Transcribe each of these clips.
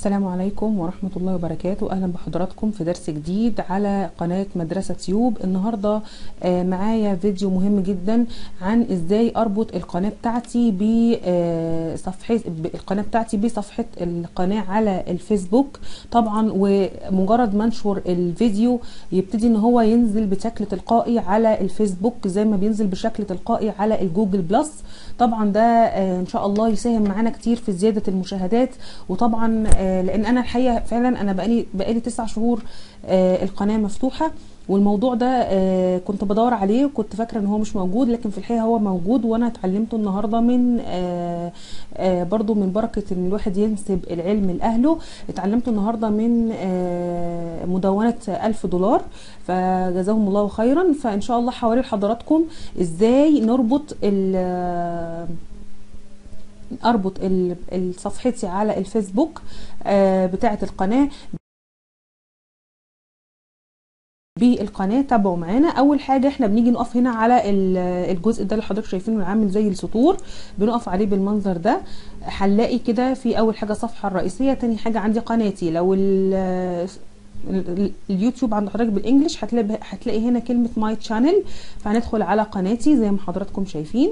السلام عليكم ورحمة الله وبركاته أهلا بحضراتكم في درس جديد على قناة مدرسة تيوب النهاردة آه، معايا فيديو مهم جدا عن ازاي اربط القناة بتاعتي بصفحة القناة بتاعتي بصفحة القناة على الفيسبوك طبعا ومجرد ما انشر الفيديو يبتدي ان هو ينزل بشكل تلقائي على الفيسبوك زي ما بينزل بشكل تلقائي على الجوجل بلس طبعا ده آه، ان شاء الله يساهم معانا كتير في زيادة المشاهدات وطبعا آه، لان انا الحقيقه فعلا انا بقالي بقالي تسع شهور آه، القناه مفتوحه والموضوع ده آه، كنت بدور عليه وكنت فاكره ان هو مش موجود لكن في الحقيقه هو موجود وانا اتعلمته النهارده من آه، آه، برضو من بركه ان الواحد ينسب العلم لاهله اتعلمته النهارده من آه، مدونه ألف دولار فجزاهم الله خيرا فان شاء الله هوري لحضراتكم ازاي نربط ال اربط ال- ال- صفحتي على الفيسبوك آه، بتاعه القناه بالقناه تابعوا معانا اول حاجه احنا بنيجي نقف هنا على ال- الجزء ده اللي حضرتك شايفينه عامل زي السطور بنقف عليه بالمنظر ده هنلاقي كده في اول حاجه الصفحه الرئيسيه تاني حاجه عندي قناتي لو ال- ال- اليوتيوب عند حضرتك بالانجلش هتلاقي هتلاقي هنا كلمه ماي تشانل فهندخل على قناتي زي ما حضراتكم شايفين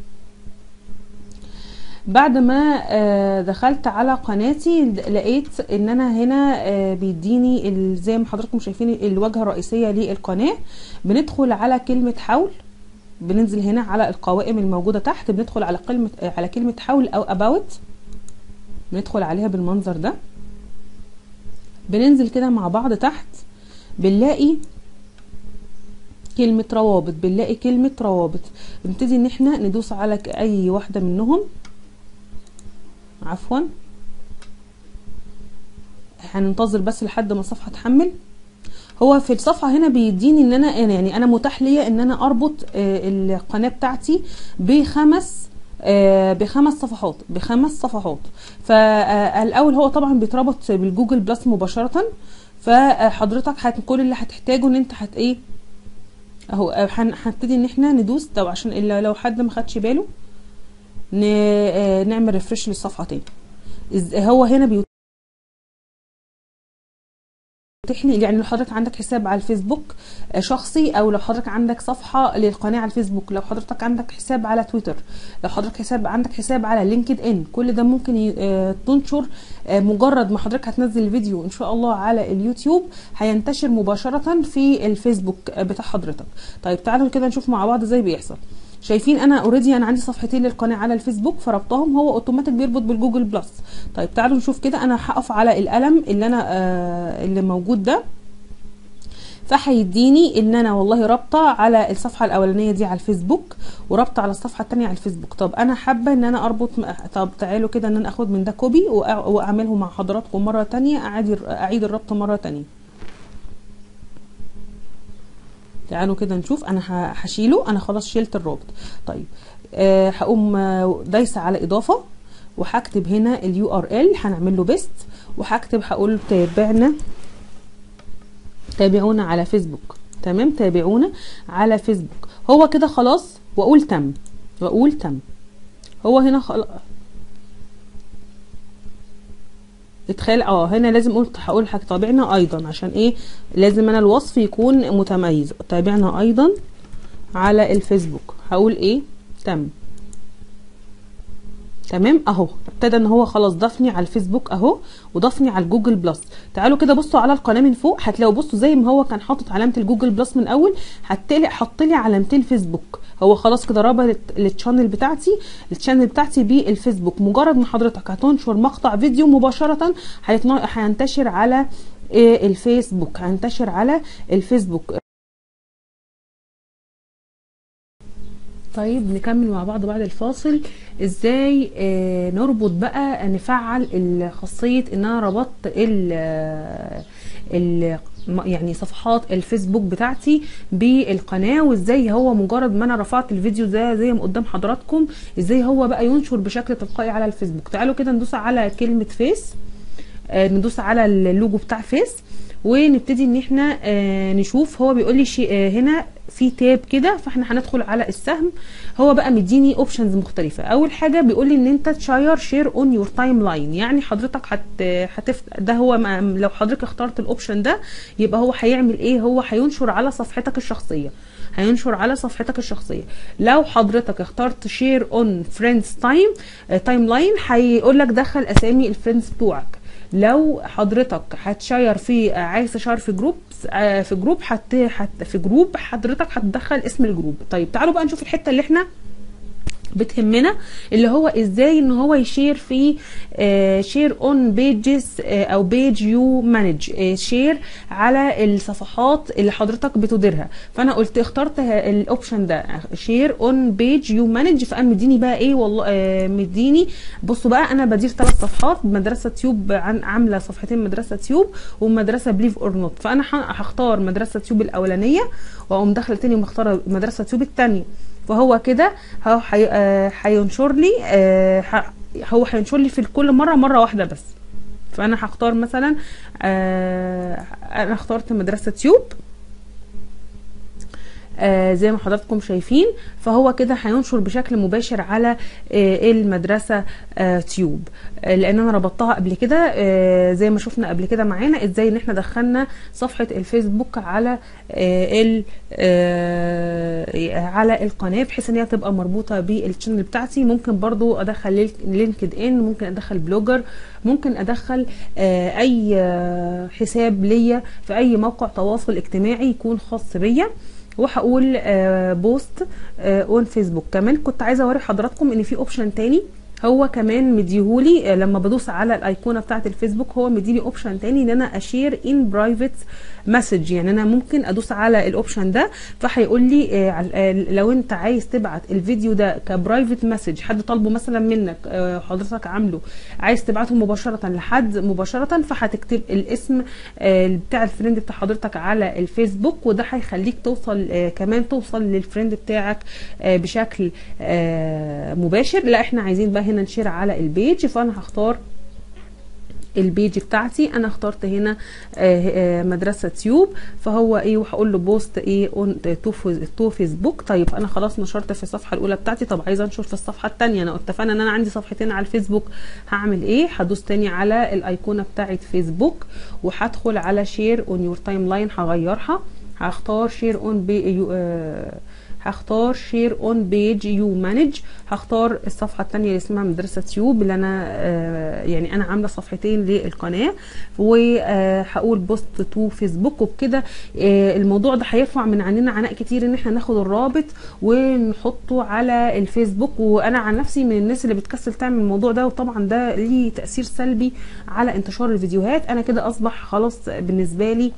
بعد ما آه، دخلت على قناتي لقيت ان انا هنا آه، بيديني ال- زي ما حضراتكم شايفين الواجهه الرئيسيه للقناه بندخل على كلمه حول بننزل هنا على القوائم الموجوده تحت بندخل على كلمه آه، على كلمه حول او اباوت بندخل عليها بالمنظر ده بننزل كده مع بعض تحت بنلاقي كلمة روابط بنلاقي كلمة روابط بنبتدي ان احنا ندوس على ك- اي واحدة منهم عفوا هننتظر بس لحد ما الصفحه تحمل هو في الصفحه هنا بيديني ان انا يعني انا متاح ليا ان انا اربط آه، القناه بتاعتي بخمس آه، بخمس صفحات بخمس صفحات فالاول هو طبعا بيتربط بالجوجل بلس مباشره فحضرتك هت كل اللي هتحتاجه ان انت هت ايه اهو آه، هن- هنبتدي ان احنا ندوس طب عشان إلا لو حد ما خدش باله ن- آه، نعمل ريفرش للصفحه تاني إز- هو هنا بيتيح لي يعني لو حضرتك عندك حساب على الفيسبوك آه، شخصي او لو حضرتك عندك صفحه للقناه على الفيسبوك لو حضرتك عندك حساب على تويتر لو حضرتك حساب عندك حساب على لينكد ان كل ده ممكن ي- آه، تنشر آه، مجرد ما حضرتك هتنزل الفيديو ان شاء الله على اليوتيوب هينتشر مباشره في الفيسبوك آه، بتاع حضرتك طيب تعالوا كده نشوف مع بعض ازاي بيحصل شايفين انا اوريدي انا عندي صفحتين للقناه على الفيسبوك فربطهم هو اوتوماتيك بيربط بالجوجل بلس طيب تعالوا نشوف كده انا هقف على القلم اللي انا آه اللي موجود ده فهيديني ان انا والله رابطه على الصفحه الاولانيه دي على الفيسبوك ورابطه على الصفحه الثانيه على الفيسبوك طب انا حابه ان انا اربط م- طب تعالوا كده ان انا اخد من ده كوبي وأ- واعمله مع حضراتكم مره تانية اعيد اعيد الربط مره تانية تعالوا كده نشوف انا ه- هشيله انا خلاص شلت الرابط طيب آه، هقوم آه، دايسه على اضافه وهكتب هنا اليو ار ال هنعمل له بيست وهكتب هقول تابعنا تابعونا على فيسبوك تمام تابعونا على فيسبوك هو كده خلاص واقول تم واقول تم هو هنا خلاص اتخيل اه هنا لازم قلت هقول حاجه تابعنا ايضا عشان ايه لازم انا الوصف يكون متميز تابعنا ايضا على الفيسبوك هقول ايه تم تمام اهو ابتدى ان هو خلاص ضافني على الفيسبوك اهو وضافني على الجوجل بلس تعالوا كده بصوا على القناه من فوق هتلاقوا بصوا زي ما هو كان حاطط علامه الجوجل بلس من اول هتلاقي حط لي علامتين فيسبوك هو خلاص كده رابط التشانل بتاعتي التشانل بتاعتي بالفيسبوك مجرد ما حضرتك هتنشر مقطع فيديو مباشره هيتنا- هينتشر على إيه، الفيسبوك هينتشر على الفيسبوك طيب نكمل مع بعض بعد الفاصل ازاي آه نربط بقى نفعل ال- خاصية ان انا ربطت ال ال يعني صفحات الفيسبوك بتاعتي بالقناة وازاي هو مجرد ما انا رفعت الفيديو ده زي ما قدام حضراتكم ازاي هو بقى ينشر بشكل تلقائي على الفيسبوك تعالوا كده ندوس على كلمة فيس آه، ندوس على اللوجو بتاع فيس ونبتدي ان احنا آه نشوف هو بيقول لي شيء آه هنا في تاب كده فاحنا هندخل على السهم هو بقى مديني اوبشنز مختلفه اول حاجه بيقول لي ان انت تشير شير اون يور تايم لاين يعني حضرتك هت هتفت ده هو ما لو حضرتك اخترت الاوبشن ده يبقى هو هيعمل ايه هو هينشر على صفحتك الشخصيه هينشر على صفحتك الشخصيه لو حضرتك اخترت شير اون فريندز تايم تايم لاين هيقول لك دخل اسامي الفريندز بتوعك لو حضرتك هتشير في عايز تشير في جروب في جروب حت حت في جروب حضرتك هتدخل اسم الجروب طيب تعالوا بقى نشوف الحته اللي احنا بتهمنا اللي هو ازاي ان هو يشير في شير اون بيجز او بيج يو مانج شير على الصفحات اللي حضرتك بتديرها فانا قلت اخترت الاوبشن ده شير اون بيج يو مانج فقام مديني بقى ايه والله آه مديني بصوا بقى انا بدير ثلاث صفحات مدرسه تيوب عن عامله صفحتين مدرسه تيوب ومدرسه بليف اور نوت فانا هختار مدرسه تيوب الاولانيه واقوم داخله تاني ومختاره مدرسه تيوب الثانيه فهو كده هو هينشر لي هو هينشر لي في كل مره مره واحده بس فانا هختار مثلا انا اخترت مدرسه تيوب آه زي ما حضراتكم شايفين فهو كده هينشر بشكل مباشر على آه المدرسه آه تيوب لان انا ربطتها قبل كده زي ما شفنا قبل كده معانا ازاي ان احنا دخلنا صفحه الفيسبوك على ال على القناه بحيث ان هي تبقى مربوطه بالشانل بتاعتي ممكن برضو ادخل لينكد ان ممكن ادخل بلوجر ممكن ادخل اي حساب ليا في اي موقع تواصل اجتماعي يكون خاص بيا وهقول آه بوست آه اون فيسبوك كمان كنت عايزه اوري حضراتكم ان في اوبشن تاني هو كمان مديهولي آه لما بدوس على الايقونه بتاعه الفيسبوك هو مديني اوبشن تاني ان انا اشير ان برايفت مسج يعني انا ممكن ادوس على الاوبشن ده فهيقول لي لو انت عايز تبعت الفيديو ده كبرايفت مسج حد طالبه مثلا منك حضرتك عامله عايز تبعته مباشره لحد مباشره فهتكتب الاسم بتاع الفريند بتاع حضرتك على الفيسبوك وده هيخليك توصل كمان توصل للفريند بتاعك بشكل مباشر لا احنا عايزين بقى هنا نشير على البيج فانا هختار البيج بتاعتي انا اخترت هنا آآ آآ مدرسه تيوب فهو ايه وهقول له بوست ايه اون تو فيسبوك طيب انا خلاص نشرت في الصفحه الاولى بتاعتي طب عايزه انشر في الصفحه الثانيه انا اتفقنا ان انا عندي صفحتين على الفيسبوك هعمل ايه هدوس تاني على الايقونه بتاعه فيسبوك وهدخل على شير اون يور تايم لاين هغيرها هختار شير اون بي هختار شير اون بيج يو مانج هختار الصفحه الثانيه اللي اسمها مدرسه تيوب اللي انا آه يعني انا عامله صفحتين للقناه وهقول بوست تو فيسبوك وبكده آه الموضوع ده هيرفع من عننا عناء كتير ان احنا ناخد الرابط ونحطه على الفيسبوك وانا عن نفسي من الناس اللي بتكسل تعمل الموضوع ده وطبعا ده ليه تاثير سلبي على انتشار الفيديوهات انا كده اصبح خلاص بالنسبه لي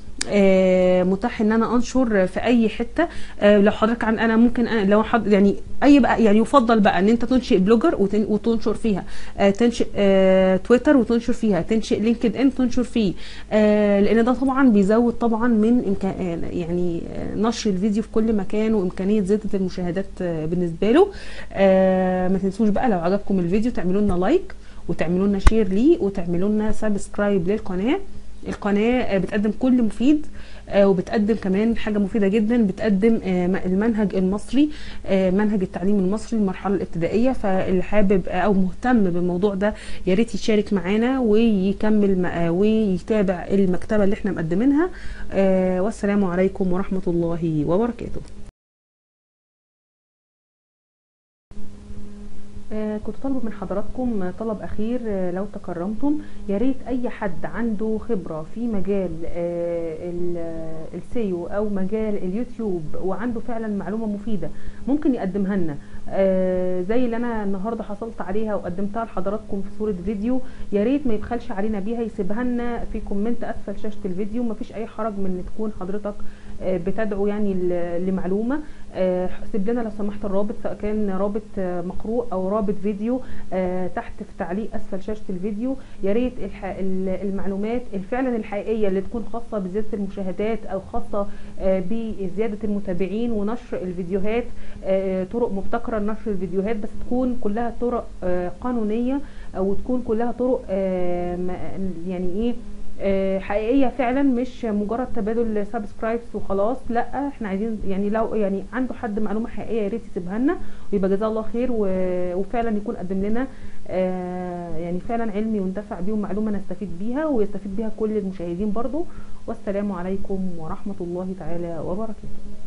آه متاح ان انا انشر في اي حته آه لو حضرتك عن انا ممكن أنا لو حد يعني اي بقى يعني يفضل بقى ان انت تنشئ بلوجر وتنشر فيها آه تنشئ تويتر وتنشر فيها تنشئ لينكد ان تنشر فيه لان ده طبعا بيزود طبعا من إمكان يعني نشر الفيديو في كل مكان وامكانيه زياده المشاهدات بالنسبه له ما تنسوش بقى لو عجبكم الفيديو تعملوا لنا لايك وتعملوا لنا شير ليه وتعملوا لنا سبسكرايب للقناه القناة بتقدم كل مفيد وبتقدم كمان حاجة مفيدة جدا بتقدم المنهج المصري منهج التعليم المصري المرحلة الابتدائية فاللي حابب أو مهتم بالموضوع ده يا ريت يشارك معانا ويكمل ويتابع المكتبة اللي احنا مقدمينها والسلام عليكم ورحمة الله وبركاته آه كنت طالبه من حضراتكم طلب اخير آه لو تكرمتم يا ريت اي حد عنده خبره في مجال آه السيو او مجال اليوتيوب وعنده فعلا معلومه مفيده ممكن يقدمها لنا زي اللي انا النهارده حصلت عليها وقدمتها لحضراتكم في صوره فيديو يا ريت ما يبخلش علينا بيها يسيبها لنا في كومنت اسفل شاشه الفيديو مفيش اي حرج من ان تكون حضرتك بتدعو يعني لمعلومه سيب لنا لو سمحت الرابط سواء كان رابط مقروء او رابط فيديو تحت في تعليق اسفل شاشه الفيديو يا ريت المعلومات فعلا الحقيقيه اللي تكون خاصه بزياده المشاهدات او خاصه بزياده المتابعين ونشر الفيديوهات طرق مبتكره لنشر الفيديوهات بس تكون كلها طرق قانونيه او تكون كلها طرق يعني ايه آه، حقيقيه فعلا مش مجرد تبادل سبسكرايبس وخلاص لا احنا عايزين يعني لو يعني عنده حد معلومه حقيقيه يا ريت يسيبها لنا ويبقى جزاه الله خير و- وفعلا يكون قدم لنا آه، يعني فعلا علم ينتفع بيه ومعلومه نستفيد بيها ويستفيد بيها كل المشاهدين برضو والسلام عليكم ورحمه الله تعالى وبركاته